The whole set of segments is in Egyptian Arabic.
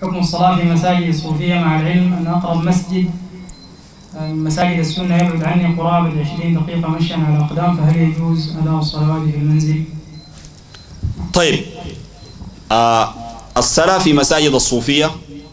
حكم الصلاة في مساجد الصوفية مع العلم أن أقرب مسجد آه، مساجد السنة يبعد عني قرابة 20 دقيقة مشيا على الأقدام فهل يجوز أداء الصلوات في المنزل؟ طيب آه الصلاة في مساجد الصوفية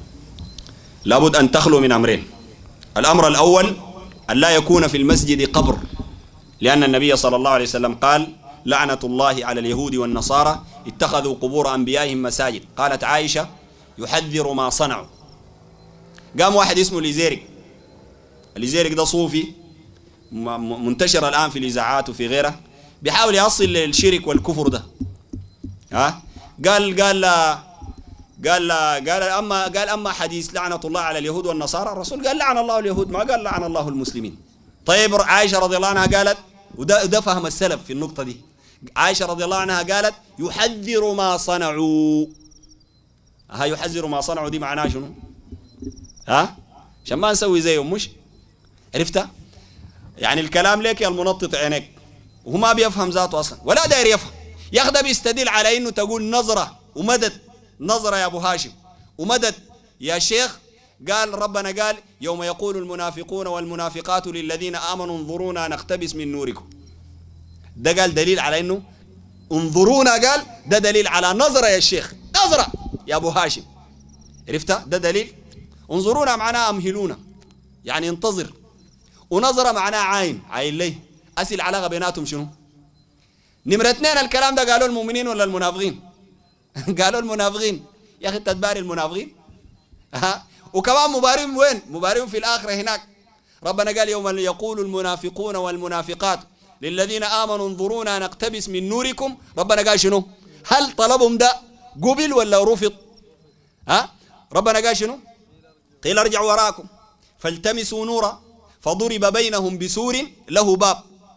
لابد أن تخلو من أمرين الأمر الأول أن لا يكون في المسجد قبر لأن النبي صلى الله عليه وسلم قال لعنة الله على اليهود والنصارى اتخذوا قبور أنبيائهم مساجد قالت عائشة يحذر ما صنعوا قام واحد اسمه ليزيرك ليزيرك ده صوفي م- م- منتشر الآن في الإذاعات وفي غيرها بيحاول يصل للشرك والكفر ده ها قال قال قال قال اما قال اما حديث لعنه الله على اليهود والنصارى الرسول قال لعن الله اليهود ما قال لعن الله المسلمين طيب عائشه رضي الله عنها قالت وده ده فهم السلف في النقطه دي عائشه رضي الله عنها قالت يحذر ما صنعوا ها يحذر ما صنعوا دي معناها شنو ها عشان ما نسوي زيهم مش عرفتها يعني الكلام ليك يا المنطط عينيك وهو ما بيفهم ذاته اصلا ولا داير يفهم يا اخي ده بيستدل على انه تقول نظره ومدد نظره يا ابو هاشم ومدد يا شيخ قال ربنا قال يوم يقول المنافقون والمنافقات للذين امنوا انظرونا نقتبس من نوركم ده قال دليل على انه انظرونا قال ده دليل على نظره يا شيخ نظره يا ابو هاشم عرفتها ده دليل انظرونا معناها امهلونا يعني انتظر ونظره معناها عاين عاين ليه اسي العلاقه بيناتهم شنو نمرة اثنين الكلام ده قالوا المؤمنين ولا المنافقين قالوا المنافقين يا اخي تتباري المنافقين ها وكمان مبارين وين مبارين في الاخره هناك ربنا قال يوم يقول المنافقون والمنافقات للذين امنوا انظرونا نقتبس من نوركم ربنا قال شنو هل طلبهم ده قبل ولا رفض ها ربنا قال شنو قيل ارجعوا وراكم فالتمسوا نورا فضرب بينهم بسور له باب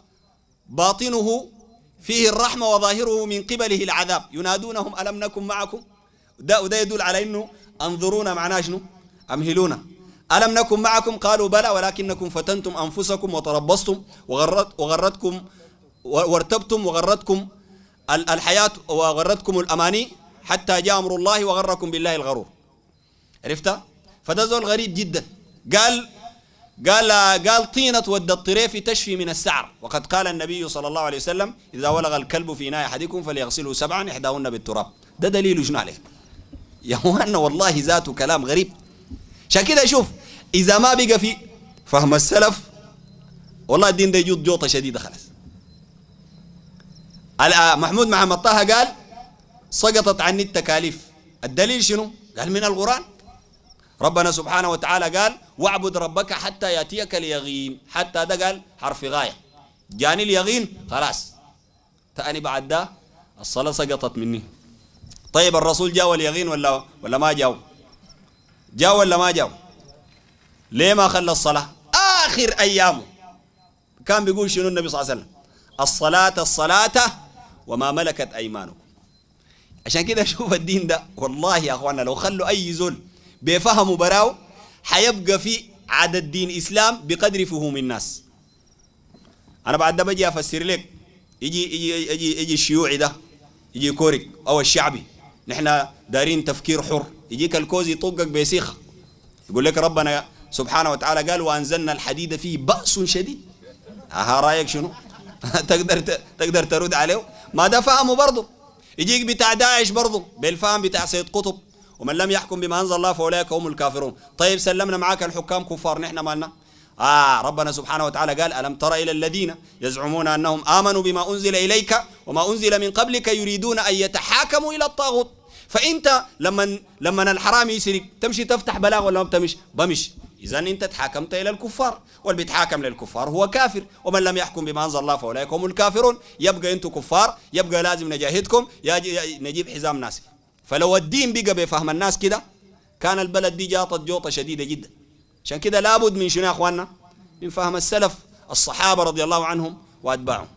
باطنه فيه الرحمة وظاهره من قبله العذاب ينادونهم ألم نكن معكم ده وده يدل على أنه انظرونا معناه شنو أمهلونا ألم نكن معكم قالوا بلى ولكنكم فتنتم أنفسكم وتربصتم وغرت وغرتكم وارتبتم وغرتكم ال- الحياة وغرتكم الأماني حتى جاء أمر الله وغركم بالله الغرور عرفت فده زول غريب جدا قال قال قال طينة ود الطريف تشفي من السعر وقد قال النبي صلى الله عليه وسلم إذا ولغ الكلب في إناء أحدكم فليغسله سبعا إحداهن بالتراب ده دليل شنو عليه يا اخوانا والله ذاته كلام غريب عشان كده شوف إذا ما بقى في فهم السلف والله الدين ده يجود جوطة شديدة خلاص ال- محمود محمد طه قال سقطت عني التكاليف الدليل شنو قال من القرآن ربنا سبحانه وتعالى قال واعبد ربك حتى ياتيك اليقين حتى ده قال حرف غايه جاني اليقين خلاص تاني بعد ده الصلاه سقطت مني طيب الرسول جاء اليقين ولا ولا ما جاء جاء ولا ما جاء ليه ما خلى الصلاه اخر ايامه كان بيقول شنو النبي صلى الله عليه وسلم الصلاه الصلاه وما ملكت ايمانكم عشان كده شوف الدين ده والله يا اخوانا لو خلوا اي زول بيفهموا براو حيبقى في عدد دين اسلام بقدر فهوم الناس انا بعد ده بجي افسر لك يجي يجي يجي يجي الشيوعي ده يجي كورك او الشعبي نحن دارين تفكير حر يجيك الكوز يطقك بيسيخه يقول لك ربنا سبحانه وتعالى قال وانزلنا الحديد فيه باس شديد ها رايك شنو تقدر ت- تقدر ترد عليه ما ده فهمه برضه يجيك بتاع داعش برضه بالفهم بتاع سيد قطب ومن لم يحكم بما انزل الله فاولئك هم الكافرون طيب سلمنا معاك الحكام كفار نحن مالنا آه ربنا سبحانه وتعالى قال ألم تر إلى الذين يزعمون أنهم آمنوا بما أنزل إليك وما أنزل من قبلك يريدون أن يتحاكموا إلى الطاغوت فأنت لما لما الحرام يسرق تمشي تفتح بلاغ ولا ما بتمشي بمشي إذا أنت تحاكمت إلى الكفار واللي بيتحاكم للكفار هو كافر ومن لم يحكم بما أنزل الله فأولئك هم الكافرون يبقى أنتم كفار يبقى لازم نجاهدكم يجي- نجيب حزام ناسف فلو الدين بقى بفهم الناس كده كان البلد دي جاطت جوطة شديدة جدا عشان كده لابد من شنو يا اخواننا من فهم السلف الصحابة رضي الله عنهم واتباعهم